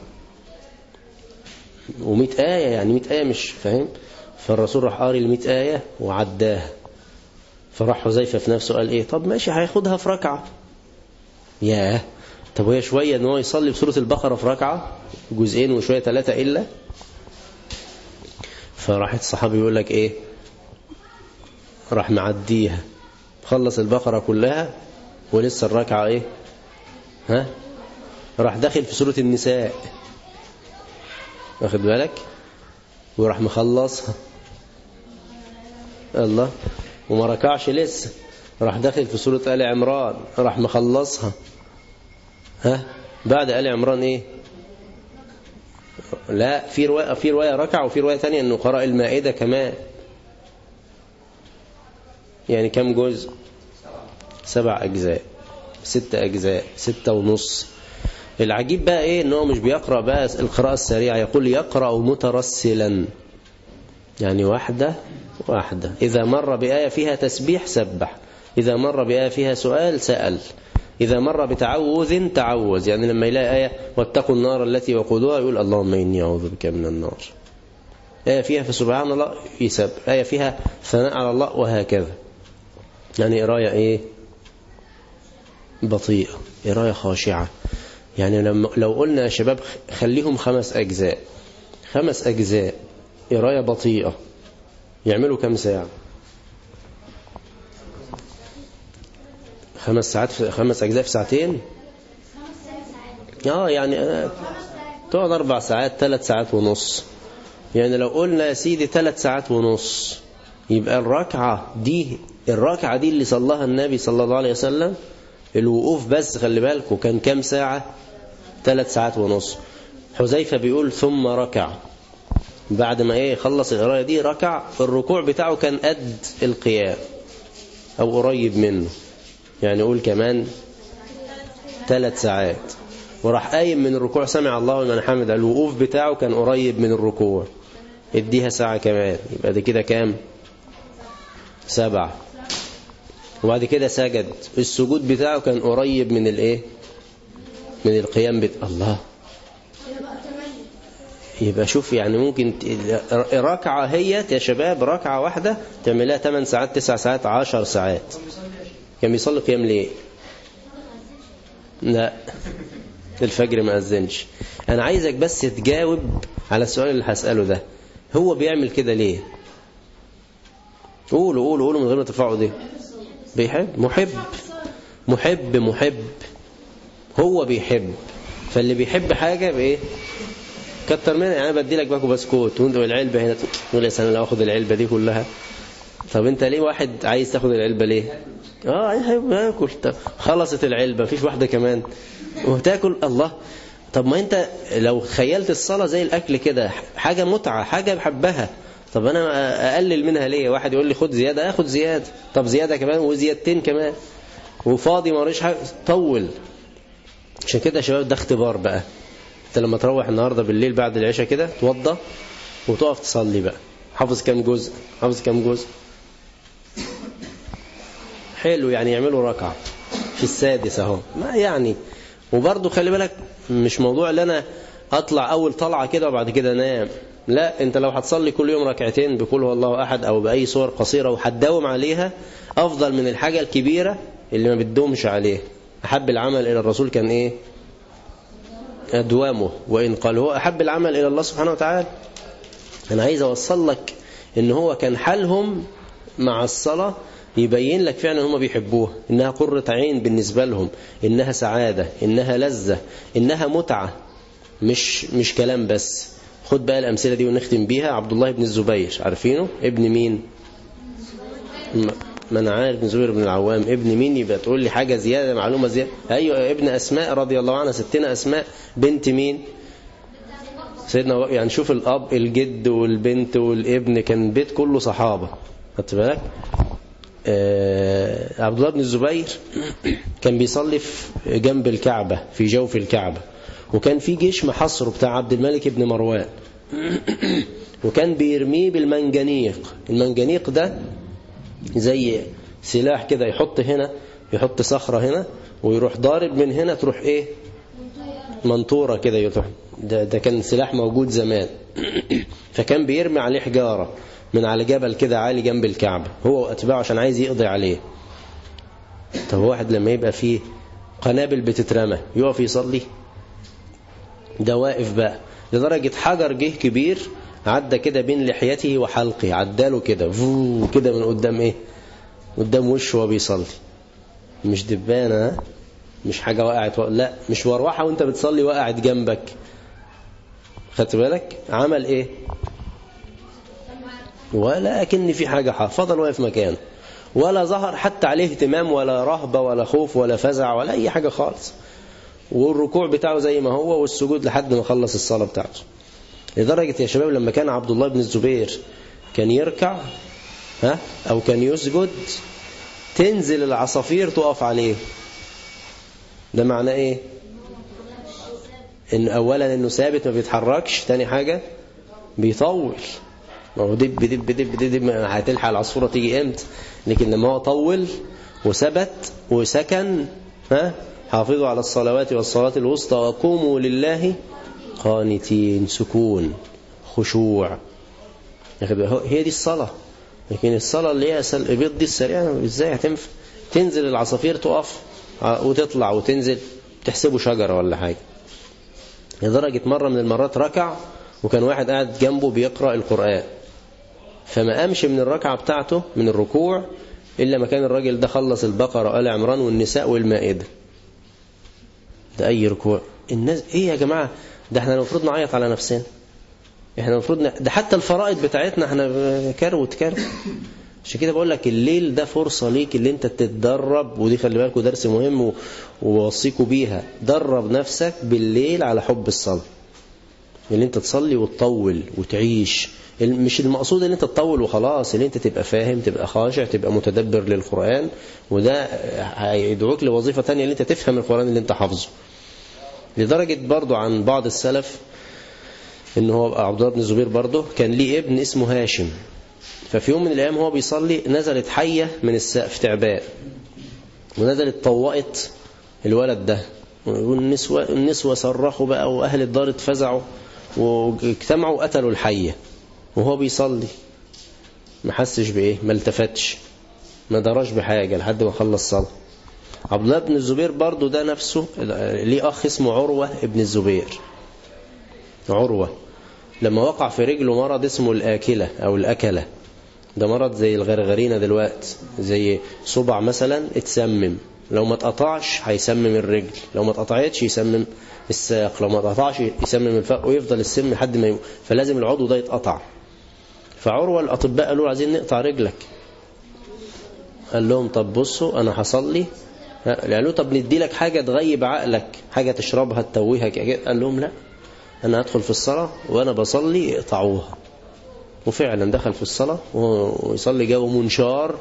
S3: و100 آية يعني 100 آية مش فاهم فالرسول راح قاري ال 100 آية وعداها فراح حذيفة في نفسه قال ايه طب ماشي هياخدها في ركعة ياه طب وهي شوية ان هو يصلي بسورة البقرة في ركعة جزئين وشوية ثلاثة إلا فراحت الصحابي يقول لك ايه راح معديها خلص البقرة كلها ولسه الركعة ايه ها راح داخل في سورة النساء واخد بالك وراح مخلصها الله وما ركعش لسه راح داخل في سورة آل عمران راح مخلصها ها بعد آل عمران ايه لا في رواية في رواية ركع وفي رواية ثانية انه قرأ المائدة كمان يعني كم جزء سبع أجزاء ست أجزاء ستة ونص العجيب بقى ايه ان هو مش بيقرأ بقى القراءة السريعة يقول يقرأ مترسلا يعني واحدة واحدة إذا مر بآية فيها تسبيح سبح إذا مر بآية فيها سؤال سأل إذا مر بتعوذ تعوذ يعني لما يلاقي آية واتقوا النار التي وقودها يقول اللهم إني أعوذ بك من النار آية فيها فسبحان الله يسب آية فيها ثناء على الله وهكذا يعني قراية إيه بطيئة قراية خاشعة يعني لما لو قلنا يا شباب خليهم خمس أجزاء خمس أجزاء قراية بطيئة يعملوا كم ساعة خمس ساعات في خمس أجزاء في ساعتين اه يعني آه، تقعد أربع ساعات ثلاث ساعات ونص يعني لو قلنا يا سيدي ثلاث ساعات ونص يبقى الركعة دي الركعة دي اللي صلاها النبي صلى الله عليه وسلم الوقوف بس خلي بالكم كان كام ساعة ثلاث ساعات ونص حذيفة بيقول ثم ركع بعد ما ايه خلص القرايه دي ركع الركوع بتاعه كان قد القيام او قريب منه يعني قول كمان ثلاث ساعات وراح قايم من الركوع سمع الله لمن حمد الوقوف بتاعه كان قريب من الركوع اديها ساعة كمان يبقى دي كده كام سبعة وبعد كده سجد السجود بتاعه كان قريب من الايه من القيام بت... الله يبقى شوف يعني ممكن ت- ركعة هي يا شباب ركعة واحدة تعملها 8 ساعات 9 ساعات 10 ساعات كان بيصلي قيام ليه لا الفجر ما أذنش أنا عايزك بس تجاوب على السؤال اللي هسأله ده هو بيعمل كده ليه قولوا قولوا قولوا من غير ما ترفعوا دي بيحب محب محب محب هو بيحب فاللي بيحب حاجة بإيه كتر منها يعني انا بدي لك باكو بسكوت وانت العلبة هنا تقول يا سلام لو اخد العلبة دي كلها طب انت ليه واحد عايز تاخد العلبة ليه اه عايز ياكل طب خلصت العلبة مفيش واحدة كمان وتاكل الله طب ما انت لو خيلت الصلاة زي الاكل كده حاجة متعة حاجة بحبها طب انا اقلل منها ليه واحد يقول لي خد زيادة اخد زيادة طب زيادة كمان وزيادتين كمان وفاضي ما حاجة طول عشان كده يا شباب ده اختبار بقى انت لما تروح النهاردة بالليل بعد العشاء كده توضى وتقف تصلي بقى حافظ كام جزء حافظ كام جزء حلو يعني يعملوا ركعة في السادس اهو ما يعني وبرضه خلي بالك مش موضوع اللي انا اطلع اول طلعة كده وبعد كده انام لا انت لو هتصلي كل يوم ركعتين بقول هو الله احد او باي صور قصيرة وهتداوم عليها افضل من الحاجة الكبيرة اللي ما بتدومش عليها احب العمل الى الرسول كان ايه أدوامه وإن قال هو أحب العمل إلى الله سبحانه وتعالى أنا عايز أوصل لك إن هو كان حالهم مع الصلاة يبين لك فعلا هم بيحبوها إنها قرة عين بالنسبة لهم إنها سعادة إنها لذة إنها متعة مش مش كلام بس خد بقى الأمثلة دي ونختم بيها عبد الله بن الزبير عارفينه ابن مين ما انا عارف ابن زبير بن العوام ابن مين يبقى تقول لي حاجة زيادة معلومة زيادة ايوه ابن اسماء رضي الله عنها ستنا اسماء بنت مين سيدنا يعني شوف الاب الجد والبنت والابن كان البيت كله صحابة خدت بالك آه عبد الله بن الزبير كان بيصلي في جنب الكعبة في جوف الكعبة وكان في جيش محصره بتاع عبد الملك بن مروان وكان بيرميه بالمنجنيق المنجنيق ده زي سلاح كده يحط هنا يحط صخرة هنا ويروح ضارب من هنا تروح ايه منطورة كده يروح ده, ده كان سلاح موجود زمان فكان بيرمي عليه حجارة من على جبل كده عالي جنب الكعبة هو واتباعه عشان عايز يقضي عليه طب واحد لما يبقى فيه قنابل بتترمى يقف يصلي ده واقف بقى لدرجة حجر جه كبير عدى كده بين لحيته وحلقه عداله كده فو كده من قدام ايه قدام وشه وهو بيصلي مش دبانة مش حاجة وقعت و... لا مش مروحة وانت بتصلي وقعت جنبك خدت بالك عمل ايه ولا أكن في حاجة حق فضل واقف مكانه ولا ظهر حتى عليه اهتمام ولا رهبة ولا خوف ولا فزع ولا أي حاجة خالص والركوع بتاعه زي ما هو والسجود لحد ما خلص الصلاة بتاعته لدرجة يا شباب لما كان عبد الله بن الزبير كان يركع ها أو كان يسجد تنزل العصافير تقف عليه ده معناه ايه ان اولا انه ثابت ما بيتحركش تاني حاجة بيطول ما هو دب دب دب دب, دب هتلحق العصفورة تيجي امتى لكن لما هو طول وثبت وسكن ها حافظوا على الصلوات والصلاة الوسطى وقوموا لله قانتين سكون خشوع هي دي الصلاة لكن الصلاة اللي هي البيض دي السريعة ازاي هتنفع تنزل العصافير تقف وتطلع وتنزل تحسبه شجرة ولا حاجة لدرجة مرة من المرات ركع وكان واحد قاعد جنبه بيقرأ القرآن فما قامش من الركعة بتاعته من الركوع إلا ما كان الراجل ده خلص البقرة وآل عمران والنساء والمائدة ده أي ركوع الناس إيه يا جماعة ده احنا المفروض نعيط على نفسنا احنا المفروض ن... ده حتى الفرائض بتاعتنا احنا كروت كروت عشان كده بقول لك الليل ده فرصة ليك اللي انت تتدرب ودي خلي بالكوا درس مهم و- ووصيكوا بيها درب نفسك بالليل على حب الصلاة اللي انت تصلي وتطول وتعيش ال- مش المقصود ان انت تطول وخلاص اللي انت تبقى فاهم تبقى خاشع تبقى متدبر للقرآن وده هيدعوك لوظيفة تانية اللي انت تفهم القرآن اللي انت حافظه لدرجة برضو عن بعض السلف ان هو عبد الله بن الزبير برضه كان ليه ابن اسمه هاشم ففي يوم من الايام هو بيصلي نزلت حيه من السقف تعبان ونزلت طوقت الولد ده والنسوة النسوة صرخوا بقى واهل الدار اتفزعوا واجتمعوا وقتلوا الحيه وهو بيصلي ما حسش بايه ما التفتش ما دراش بحاجه لحد ما خلص صلاه عبد الله بن الزبير برضه ده نفسه ليه اخ اسمه عروه ابن الزبير عروة لما وقع في رجله مرض اسمه الآكلة أو الأكلة ده مرض زي الغرغرينة دلوقت زي صبع مثلا اتسمم لو ما اتقطعش هيسمم الرجل لو ما اتقطعتش يسمم الساق لو ما اتقطعش يسمم الفق ويفضل السم لحد ما يموت فلازم العضو ده يتقطع فعروة الأطباء قالوا له عايزين نقطع رجلك قال لهم طب بصوا أنا هصلي قالوا له طب ندي لك حاجة تغيب عقلك حاجة تشربها تتوهك قال لهم لا أنا أدخل في الصلاة وأنا بصلي اقطعوها وفعلا دخل في الصلاة ويصلي جو منشار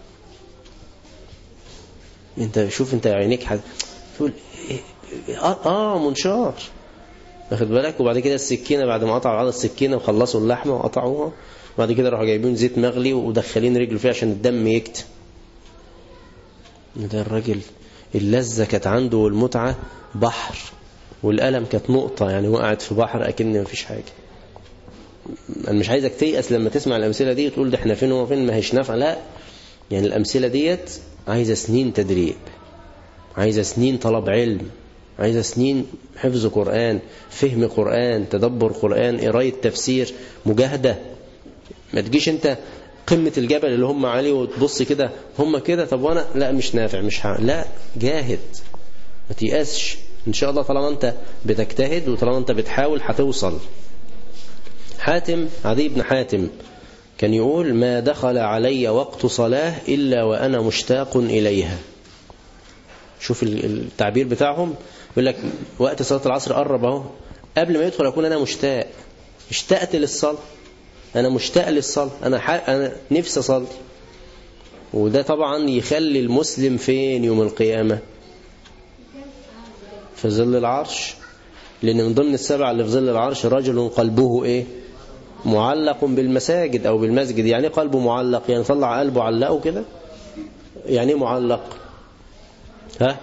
S3: انت شوف انت عينيك حد تقول إيه اه, آه منشار واخد بالك وبعد كده السكينة بعد ما قطعوا على السكينة وخلصوا اللحمة وقطعوها وبعد كده راحوا جايبين زيت مغلي ودخلين رجله فيه عشان الدم يكتم ده الراجل اللذة كانت عنده والمتعة بحر والألم كانت نقطة يعني وقعت في بحر أكن مفيش حاجة أنا مش عايزك تيأس لما تسمع الأمثلة دي وتقول ده احنا فين وفين ما هيش نافعة لا يعني الأمثلة ديت عايزة سنين تدريب عايزة سنين طلب علم عايزة سنين حفظ قرآن فهم قرآن تدبر قرآن قراية تفسير مجاهدة ما تجيش انت قمة الجبل اللي هم عليه وتبص كده هم كده طب وانا لا مش نافع مش ها. لا جاهد ما تيأسش ان شاء الله طالما انت بتجتهد وطالما انت بتحاول هتوصل حاتم عدي بن حاتم كان يقول ما دخل علي وقت صلاة إلا وأنا مشتاق إليها شوف التعبير بتاعهم يقول لك وقت صلاة العصر قرب اهو قبل ما يدخل أكون أنا مشتاق اشتقت للصلاة أنا مشتاق للصلاة أنا, أنا نفسي أصلي وده طبعا يخلي المسلم فين يوم القيامة في ظل العرش لأن من ضمن السبع اللي في ظل العرش رجل قلبه إيه معلق بالمساجد أو بالمسجد يعني قلبه معلق يعني طلع قلبه علقه كده يعني معلق ها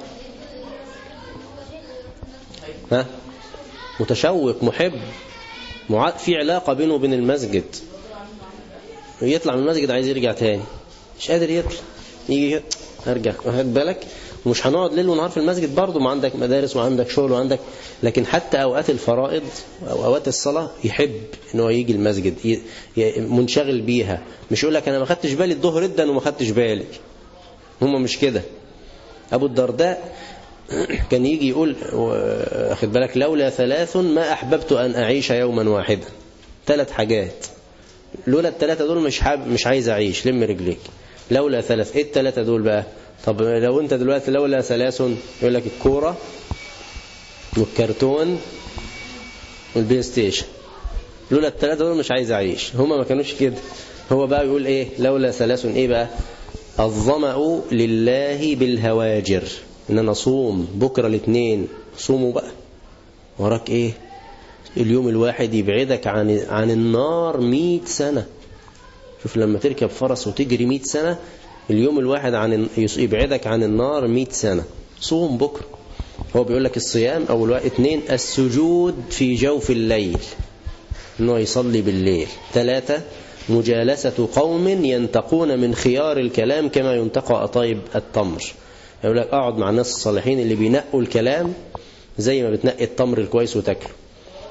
S3: ها متشوق محب مع... في علاقة بينه وبين المسجد يطلع من المسجد عايز يرجع تاني مش قادر يطلع يجي ارجع واخد بالك ومش هنقعد ليل ونهار في المسجد برضه ما عندك مدارس وعندك شغل وعندك لكن حتى اوقات الفرائض او اوقات الصلاه يحب ان هو يجي المسجد منشغل بيها مش يقول لك انا ما خدتش بالي الظهر جدا وما خدتش بالي هم مش كده ابو الدرداء كان يجي يقول واخد بالك لولا ثلاث ما احببت ان اعيش يوما واحدا ثلاث حاجات لولا الثلاثه دول مش حاب مش عايز اعيش لم رجليك لولا ثلاث ايه الثلاثه دول بقى طب لو انت دلوقتي لولا ثلاث يقول لك الكوره والكرتون والبلاي ستيشن لولا الثلاثه دول مش عايز اعيش هما ما كانوش كده هو بقى يقول ايه لولا ثلاث ايه بقى الظمأ لله بالهواجر ان انا اصوم بكره الاثنين صوموا بقى وراك ايه اليوم الواحد يبعدك عن عن النار مئة سنة شوف لما تركب فرس وتجري مئة سنة اليوم الواحد عن يبعدك عن النار مئة سنة صوم بكرة هو بيقول لك الصيام أول واحد اثنين السجود في جوف الليل انه يصلي بالليل ثلاثة مجالسة قوم ينتقون من خيار الكلام كما ينتقى أطايب التمر يقول لك اقعد مع الناس الصالحين اللي بينقوا الكلام زي ما بتنقي التمر الكويس وتاكله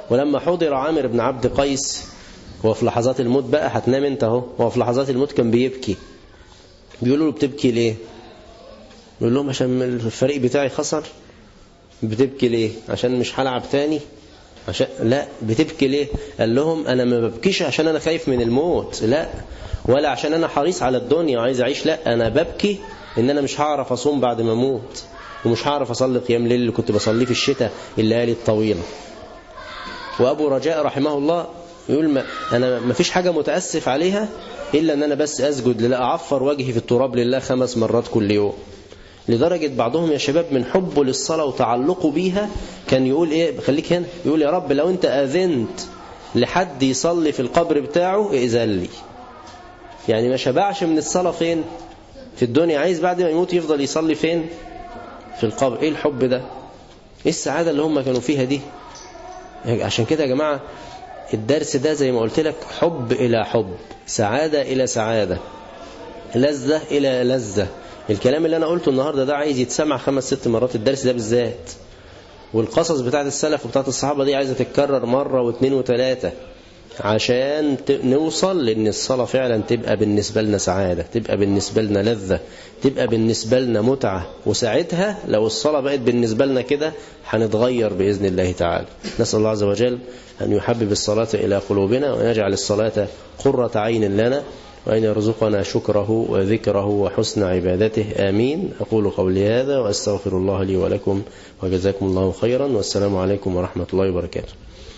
S3: ولما حضر عامر بن عبد قيس هو في لحظات الموت بقى هتنام انت اهو هو في لحظات الموت كان بيبكي بيقولوا له بتبكي ليه يقول لهم عشان الفريق بتاعي خسر بتبكي ليه عشان مش هلعب تاني عشان لا بتبكي ليه قال لهم انا ما ببكيش عشان انا خايف من الموت لا ولا عشان انا حريص على الدنيا وعايز اعيش لا انا ببكي ان انا مش هعرف اصوم بعد ما اموت ومش هعرف اصلي قيام ليل اللي كنت بصليه في الشتاء الليالي الطويله وابو رجاء رحمه الله يقول ما انا ما فيش حاجه متاسف عليها الا ان انا بس اسجد لله اعفر وجهي في التراب لله خمس مرات كل يوم لدرجة بعضهم يا شباب من حبه للصلاة وتعلقه بيها كان يقول ايه خليك هنا يقول يا رب لو انت اذنت لحد يصلي في القبر بتاعه ائذن لي يعني ما شبعش من الصلاة فين في الدنيا عايز بعد ما يموت يفضل يصلي فين في القبر ايه الحب ده ايه السعادة اللي هم كانوا فيها دي عشان كده يا جماعة الدرس ده زي ما قلت لك حب إلى حب سعادة إلى سعادة لذة إلى لذة الكلام اللي أنا قلته النهاردة ده عايز يتسمع خمس ست مرات الدرس ده بالذات والقصص بتاعت السلف وبتاعت الصحابة دي عايزة تتكرر مرة واثنين وثلاثة عشان نوصل لأن الصلاة فعلا تبقى بالنسبة لنا سعادة تبقى بالنسبة لنا لذة تبقى بالنسبة لنا متعة وساعتها لو الصلاة بقت بالنسبة لنا كده هنتغير بإذن الله تعالى نسأل الله عز وجل أن يحبب الصلاة إلى قلوبنا ويجعل الصلاة قرة عين لنا وأن يرزقنا شكره وذكره وحسن عبادته آمين أقول قولي هذا وأستغفر الله لي ولكم وجزاكم الله خيرا والسلام عليكم ورحمة الله وبركاته